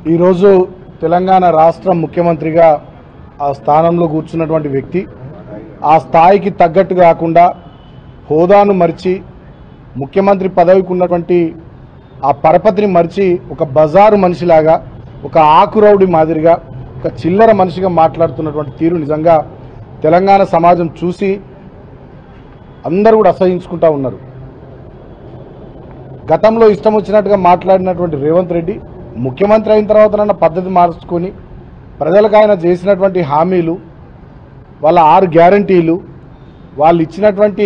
ఈరోజు తెలంగాణ రాష్ట్ర ముఖ్యమంత్రిగా ఆ స్థానంలో కూర్చున్నటువంటి వ్యక్తి ఆ స్థాయికి తగ్గట్టు కాకుండా హోదాను మరిచి ముఖ్యమంత్రి పదవికి ఉన్నటువంటి ఆ పరపతిని మరిచి ఒక బజారు మనిషిలాగా ఒక ఆకురౌడి మాదిరిగా ఒక చిల్లర మనిషిగా మాట్లాడుతున్నటువంటి తీరు నిజంగా తెలంగాణ సమాజం చూసి అందరూ కూడా అసహించుకుంటా ఉన్నారు గతంలో ఇష్టం వచ్చినట్టుగా మాట్లాడినటువంటి రేవంత్ రెడ్డి ముఖ్యమంత్రి అయిన తర్వాత పద్ధతి మార్చుకొని ప్రజలకు ఆయన చేసినటువంటి హామీలు వాళ్ళ ఆరు గ్యారంటీలు వాళ్ళు ఇచ్చినటువంటి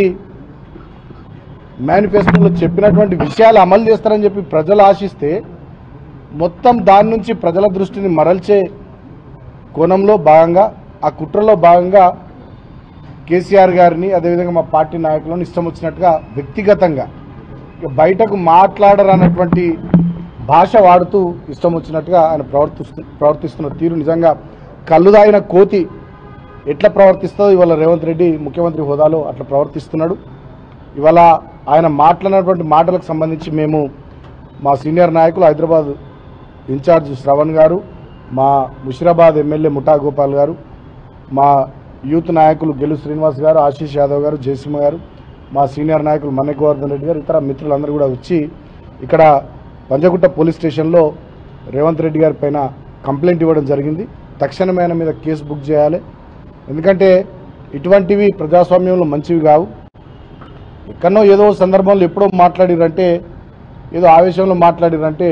మేనిఫెస్టోలో చెప్పినటువంటి విషయాలు అమలు చేస్తారని చెప్పి ప్రజలు ఆశిస్తే మొత్తం దాని నుంచి ప్రజల దృష్టిని మరల్చే కోణంలో భాగంగా ఆ కుట్రలో భాగంగా కేసీఆర్ గారిని అదేవిధంగా మా పార్టీ నాయకులను ఇష్టం వచ్చినట్టుగా వ్యక్తిగతంగా ఇక బయటకు మాట్లాడరన్నటువంటి భాష వాడుతూ ఇష్టం వచ్చినట్టుగా ఆయన ప్రవర్తిస్తు ప్రవర్తిస్తున్న తీరు నిజంగా కళ్ళుదాయిన కోతి ఎట్లా ప్రవర్తిస్తుందో ఇవాళ రేవంత్ రెడ్డి ముఖ్యమంత్రి హోదాలో అట్లా ప్రవర్తిస్తున్నాడు ఇవాళ ఆయన మాట్లాడినటువంటి మాటలకు సంబంధించి మేము మా సీనియర్ నాయకులు హైదరాబాద్ ఇన్ఛార్జ్ శ్రవణ్ గారు మా ముషిరాబాద్ ఎమ్మెల్యే ముఠా గోపాల్ గారు మా యూత్ నాయకులు గెలు శ్రీనివాస్ గారు ఆశీష్ యాదవ్ గారు జయసింహ గారు మా సీనియర్ నాయకులు మన్నె గోవర్ధన్ రెడ్డి గారు ఇతర మిత్రులందరూ కూడా వచ్చి ఇక్కడ పంజగుట్ట పోలీస్ స్టేషన్లో రేవంత్ రెడ్డి గారి పైన కంప్లైంట్ ఇవ్వడం జరిగింది తక్షణమే ఆయన మీద కేసు బుక్ చేయాలి ఎందుకంటే ఇటువంటివి ప్రజాస్వామ్యంలో మంచివి కావు ఎక్కడనో ఏదో సందర్భంలో ఎప్పుడో మాట్లాడిరంటే ఏదో ఆవేశంలో మాట్లాడిరంటే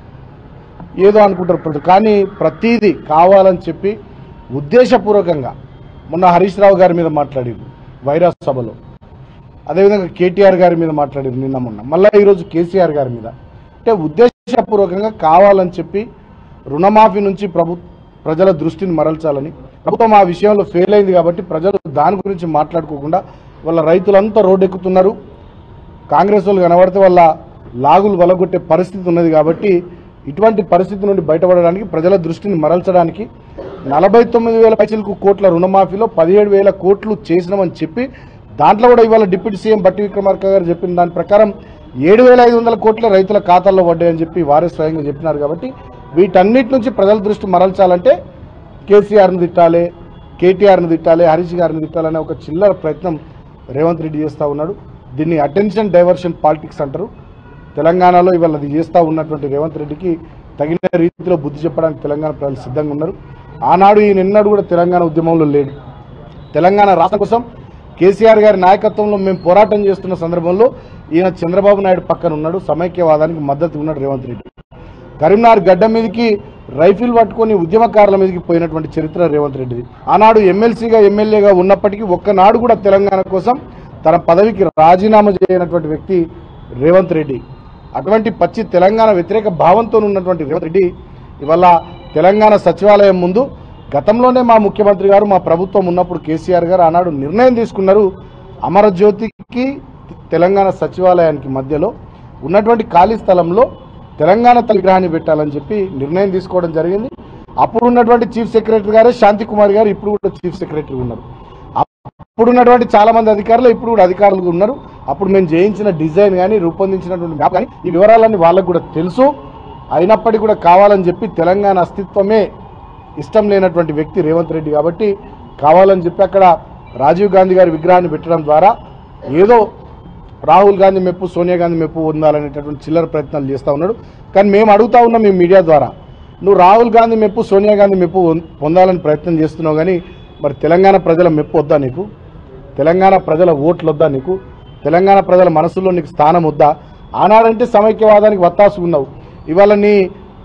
ఏదో అనుకుంటారు ప్రజలు కానీ ప్రతీది కావాలని చెప్పి ఉద్దేశపూర్వకంగా మొన్న హరీష్ రావు గారి మీద మాట్లాడారు వైరస్ సభలో అదేవిధంగా కేటీఆర్ గారి మీద మాట్లాడారు నిన్న మొన్న మళ్ళీ ఈరోజు కేసీఆర్ గారి మీద అంటే ఉద్దేశపూర్వకంగా కావాలని చెప్పి రుణమాఫీ నుంచి ప్రభు ప్రజల దృష్టిని మరల్చాలని ప్రభుత్వం ఆ విషయంలో ఫెయిల్ అయింది కాబట్టి ప్రజలు దాని గురించి మాట్లాడుకోకుండా వాళ్ళ రైతులంతా రోడ్డెక్కుతున్నారు కాంగ్రెస్ వాళ్ళు కనబడితే వాళ్ళ లాగులు వలగొట్టే పరిస్థితి ఉన్నది కాబట్టి ఇటువంటి పరిస్థితి నుండి బయటపడడానికి ప్రజల దృష్టిని మరల్చడానికి నలభై తొమ్మిది వేల పైసలకు కోట్ల రుణమాఫీలో పదిహేడు వేల కోట్లు చేసినామని చెప్పి దాంట్లో కూడా ఇవాళ డిప్యూటీ సీఎం బట్టి విక్రమార్క గారు చెప్పిన దాని ప్రకారం ఏడు వేల ఐదు వందల కోట్ల రైతుల ఖాతాల్లో పడ్డాయని చెప్పి వారే స్వయంగా చెప్పినారు కాబట్టి వీటన్నిటి నుంచి ప్రజల దృష్టి మరల్చాలంటే కేసీఆర్ను తిట్టాలి కేటీఆర్ను తిట్టాలి హరీష్ గారిని తిట్టాలనే ఒక చిల్లర ప్రయత్నం రేవంత్ రెడ్డి చేస్తూ ఉన్నాడు దీన్ని అటెన్షన్ డైవర్షన్ పాలిటిక్స్ అంటారు తెలంగాణలో ఇవాళ అది చేస్తూ ఉన్నటువంటి రేవంత్ రెడ్డికి తగిన రీతిలో బుద్ధి చెప్పడానికి తెలంగాణ ప్రజలు సిద్ధంగా ఉన్నారు ఆనాడు ఈ నిన్నడు కూడా తెలంగాణ ఉద్యమంలో లేడు తెలంగాణ రాష్ట్రం కోసం కేసీఆర్ గారి నాయకత్వంలో మేము పోరాటం చేస్తున్న సందర్భంలో ఈయన చంద్రబాబు నాయుడు పక్కన ఉన్నాడు సమైక్యవాదానికి మద్దతు ఉన్నాడు రేవంత్ రెడ్డి కరీంనగర్ గడ్డ మీదకి రైఫిల్ పట్టుకొని ఉద్యమకారుల మీదకి పోయినటువంటి చరిత్ర రేవంత్ రెడ్డిది ఆనాడు ఎమ్మెల్సీగా ఎమ్మెల్యేగా ఉన్నప్పటికీ ఒక్కనాడు కూడా తెలంగాణ కోసం తన పదవికి రాజీనామా చేయనటువంటి వ్యక్తి రేవంత్ రెడ్డి అటువంటి పచ్చి తెలంగాణ వ్యతిరేక భావంతో ఉన్నటువంటి రేవంత్ రెడ్డి ఇవాళ తెలంగాణ సచివాలయం ముందు గతంలోనే మా ముఖ్యమంత్రి గారు మా ప్రభుత్వం ఉన్నప్పుడు కేసీఆర్ గారు ఆనాడు నిర్ణయం తీసుకున్నారు అమరజ్యోతికి తెలంగాణ సచివాలయానికి మధ్యలో ఉన్నటువంటి ఖాళీ స్థలంలో తెలంగాణ తల్లి విగ్రహాన్ని పెట్టాలని చెప్పి నిర్ణయం తీసుకోవడం జరిగింది అప్పుడు ఉన్నటువంటి చీఫ్ సెక్రటరీ గారే శాంతి కుమార్ గారు ఇప్పుడు కూడా చీఫ్ సెక్రటరీ ఉన్నారు అప్పుడు ఉన్నటువంటి చాలా మంది అధికారులు ఇప్పుడు కూడా అధికారులు ఉన్నారు అప్పుడు మేము చేయించిన డిజైన్ కానీ రూపొందించినటువంటి మ్యాప్ కానీ ఈ వివరాలన్నీ వాళ్ళకు కూడా తెలుసు అయినప్పటికీ కూడా కావాలని చెప్పి తెలంగాణ అస్తిత్వమే ఇష్టం లేనటువంటి వ్యక్తి రేవంత్ రెడ్డి కాబట్టి కావాలని చెప్పి అక్కడ రాజీవ్ గాంధీ గారి విగ్రహాన్ని పెట్టడం ద్వారా ఏదో రాహుల్ గాంధీ మెప్పు సోనియా గాంధీ మెప్పు పొందాలనేటటువంటి చిల్లర ప్రయత్నాలు చేస్తూ ఉన్నాడు కానీ మేము అడుగుతా ఉన్నాం మీ మీడియా ద్వారా నువ్వు రాహుల్ గాంధీ మెప్పు సోనియా గాంధీ మెప్పు పొం- పొందాలని ప్రయత్నం చేస్తున్నావు కానీ మరి తెలంగాణ ప్రజల మెప్పు వద్దా నీకు తెలంగాణ ప్రజల ఓట్లు వద్దా నీకు తెలంగాణ ప్రజల మనసులో నీకు స్థానం వద్దా ఆనాడంటే సమైక్యవాదానికి వత్తాసు ఉన్నావు ఇవాళ నీ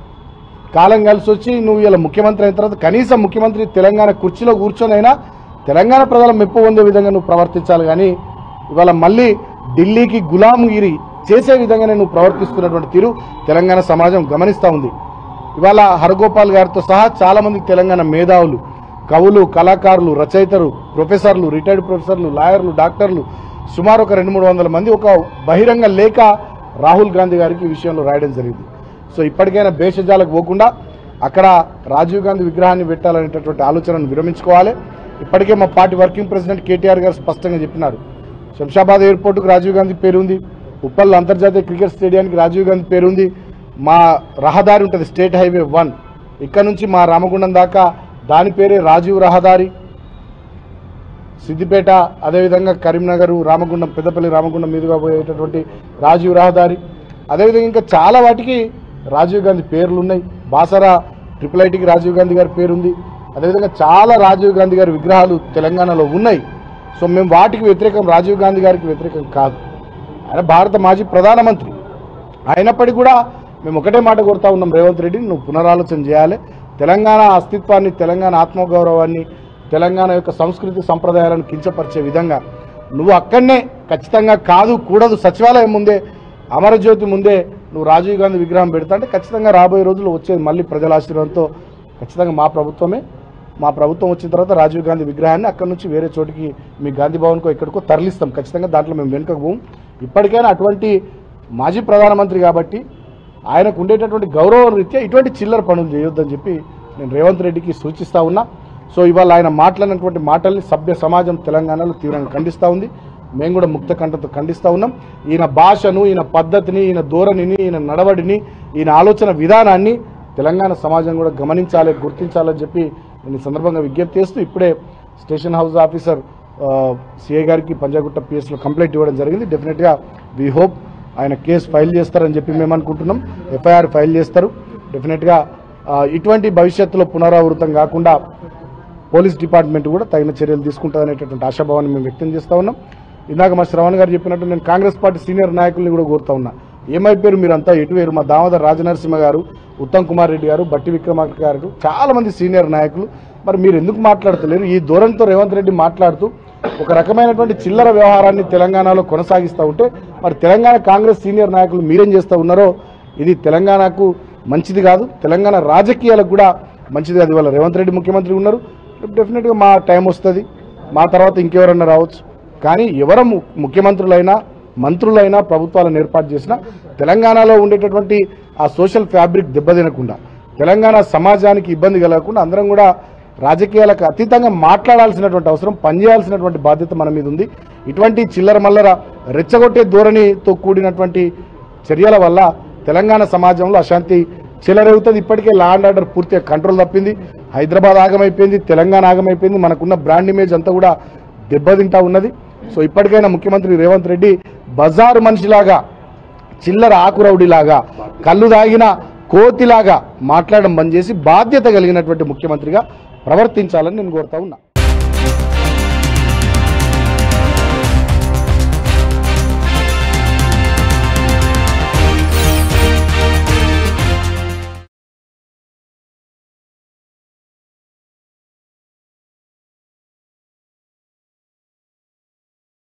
కాలం కలిసి వచ్చి నువ్వు ఇలా ముఖ్యమంత్రి అయిన తర్వాత కనీసం ముఖ్యమంత్రి తెలంగాణ కుర్చీలో కూర్చొనైనా తెలంగాణ ప్రజల మెప్పు పొందే విధంగా నువ్వు ప్రవర్తించాలి కానీ ఇవాళ మళ్ళీ ఢిల్లీకి గులాంగిరి చేసే విధంగానే నువ్వు ప్రవర్తిస్తున్నటువంటి తీరు తెలంగాణ సమాజం గమనిస్తూ ఉంది ఇవాళ హరగోపాల్ గారితో సహా చాలా మంది తెలంగాణ మేధావులు కవులు కళాకారులు రచయితలు ప్రొఫెసర్లు రిటైర్డ్ ప్రొఫెసర్లు లాయర్లు డాక్టర్లు సుమారు ఒక రెండు మూడు వందల మంది ఒక బహిరంగ లేఖ రాహుల్ గాంధీ గారికి ఈ విషయంలో రాయడం జరిగింది సో ఇప్పటికైనా భేషజాలకు పోకుండా అక్కడ రాజీవ్ గాంధీ విగ్రహాన్ని పెట్టాలనేటటువంటి ఆలోచనను విరమించుకోవాలి ఇప్పటికే మా పార్టీ వర్కింగ్ ప్రెసిడెంట్ కేటీఆర్ గారు స్పష్టంగా చెప్పినారు శంషాబాద్ ఎయిర్పోర్టుకు రాజీవ్ గాంధీ పేరుంది ఉప్పల్ అంతర్జాతీయ క్రికెట్ స్టేడియానికి రాజీవ్ గాంధీ పేరుంది మా రహదారి ఉంటుంది స్టేట్ హైవే వన్ ఇక్కడ నుంచి మా రామగుండం దాకా దాని పేరే రాజీవ్ రహదారి సిద్దిపేట అదేవిధంగా కరీంనగర్ రామగుండం పెద్దపల్లి రామగుండం మీదుగా పోయేటటువంటి రాజీవ్ రహదారి అదేవిధంగా ఇంకా చాలా వాటికి రాజీవ్ గాంధీ పేర్లు ఉన్నాయి బాసరా ట్రిపుల్ ఐటీకి రాజీవ్ గాంధీ గారి పేరుంది అదేవిధంగా చాలా రాజీవ్ గాంధీ గారి విగ్రహాలు తెలంగాణలో ఉన్నాయి సో మేము వాటికి వ్యతిరేకం రాజీవ్ గాంధీ గారికి వ్యతిరేకం కాదు ఆయన భారత మాజీ ప్రధానమంత్రి అయినప్పటికీ కూడా మేము ఒకటే మాట కోరుతా ఉన్నాం రేవంత్ రెడ్డి నువ్వు పునరాలోచన చేయాలి తెలంగాణ అస్తిత్వాన్ని తెలంగాణ ఆత్మగౌరవాన్ని తెలంగాణ యొక్క సంస్కృతి సంప్రదాయాలను కించపరిచే విధంగా నువ్వు అక్కడనే ఖచ్చితంగా కాదు కూడదు సచివాలయం ముందే అమరజ్యోతి ముందే నువ్వు రాజీవ్ గాంధీ విగ్రహం పెడతా అంటే ఖచ్చితంగా రాబోయే రోజుల్లో వచ్చేది మళ్ళీ ప్రజల ఆశీర్వాదంతో ఖచ్చితంగా మా ప్రభుత్వమే మా ప్రభుత్వం వచ్చిన తర్వాత రాజీవ్ గాంధీ విగ్రహాన్ని అక్కడి నుంచి వేరే చోటికి మీ గాంధీ భవన్కో ఎక్కడికో తరలిస్తాం ఖచ్చితంగా దాంట్లో మేము వెనుకకు పోం ఇప్పటికైనా అటువంటి మాజీ ప్రధానమంత్రి కాబట్టి ఆయనకు ఉండేటటువంటి గౌరవం రీత్యా ఇటువంటి చిల్లర పనులు చేయొద్దని చెప్పి నేను రేవంత్ రెడ్డికి సూచిస్తా ఉన్నా సో ఇవాళ ఆయన మాట్లాడినటువంటి మాటల్ని సభ్య సమాజం తెలంగాణలో తీవ్రంగా ఖండిస్తూ ఉంది మేము కూడా ముక్త కంఠంతో ఖండిస్తూ ఉన్నాం ఈయన భాషను ఈయన పద్ధతిని ఈయన ధోరణిని ఈయన నడవడిని ఈయన ఆలోచన విధానాన్ని తెలంగాణ సమాజం కూడా గమనించాలి గుర్తించాలని చెప్పి నేను ఈ సందర్భంగా విజ్ఞప్తి చేస్తూ ఇప్పుడే స్టేషన్ హౌస్ ఆఫీసర్ సిఐ గారికి పంజాగుట్ట పిఎస్లో కంప్లైంట్ ఇవ్వడం జరిగింది డెఫినెట్గా వీ హోప్ ఆయన కేసు ఫైల్ చేస్తారని చెప్పి మేము అనుకుంటున్నాం ఎఫ్ఐఆర్ ఫైల్ చేస్తారు డెఫినెట్గా ఆ, ఇటువంటి భవిష్యత్తులో పునరావృతం కాకుండా పోలీస్ డిపార్ట్మెంట్ కూడా తగిన చర్యలు తీసుకుంటుందనేటటువంటి ఆశాభావాన్ని మేము వ్యక్తం చేస్తూ ఉన్నాం ఇందాక మా శ్రవణ్ గారు చెప్పినట్టు నేను కాంగ్రెస్ పార్టీ సీనియర్ నాయకుల్ని కూడా కోరుతా ఉన్నా ఏమైపోయారు మీరంతా ఎటు వేరు మా దామోదర్ రాజనరసింహ గారు ఉత్తమ్ కుమార్ రెడ్డి గారు బట్టి విక్రమార్క గారు చాలా మంది సీనియర్ నాయకులు మరి మీరు ఎందుకు మాట్లాడతలేరు ఈ ధోరణితో రేవంత్ రెడ్డి మాట్లాడుతూ ఒక రకమైనటువంటి చిల్లర వ్యవహారాన్ని తెలంగాణలో కొనసాగిస్తూ ఉంటే మరి తెలంగాణ కాంగ్రెస్ సీనియర్ నాయకులు మీరేం చేస్తూ ఉన్నారో ఇది తెలంగాణకు మంచిది కాదు తెలంగాణ రాజకీయాలకు కూడా మంచిది కాదు ఇవాళ రేవంత్ రెడ్డి ముఖ్యమంత్రి ఉన్నారు డెఫినెట్గా మా టైం వస్తుంది మా తర్వాత ఇంకెవరన్నా రావచ్చు కానీ ఎవరు ము- ముఖ్యమంత్రులైనా మంత్రులైనా ప్రభుత్వాలను ఏర్పాటు చేసినా తెలంగాణలో ఉండేటటువంటి ఆ సోషల్ ఫ్యాబ్రిక్ దెబ్బతినకుండా తెలంగాణ సమాజానికి ఇబ్బంది కలగకుండా అందరం కూడా రాజకీయాలకు అతీతంగా మాట్లాడాల్సినటువంటి అవసరం పనిచేయాల్సినటువంటి బాధ్యత మన మీద ఉంది ఇటువంటి చిల్లర మల్లర రెచ్చగొట్టే ధోరణితో కూడినటువంటి చర్యల వల్ల తెలంగాణ సమాజంలో అశాంతి చెలరేగుతుంది ఇప్పటికే లా అండ్ ఆర్డర్ పూర్తిగా కంట్రోల్ తప్పింది హైదరాబాద్ ఆగమైపోయింది తెలంగాణ ఆగమైపోయింది మనకున్న బ్రాండ్ ఇమేజ్ అంతా కూడా దెబ్బతింటా ఉన్నది సో ఇప్పటికైనా ముఖ్యమంత్రి రేవంత్ రెడ్డి బజారు మనిషిలాగా చిల్లర ఆకురౌడిలాగా కళ్ళు దాగిన కోతిలాగా మాట్లాడడం బంద్ చేసి బాధ్యత కలిగినటువంటి ముఖ్యమంత్రిగా ప్రవర్తించాలని నేను కోరుతా ఉన్నా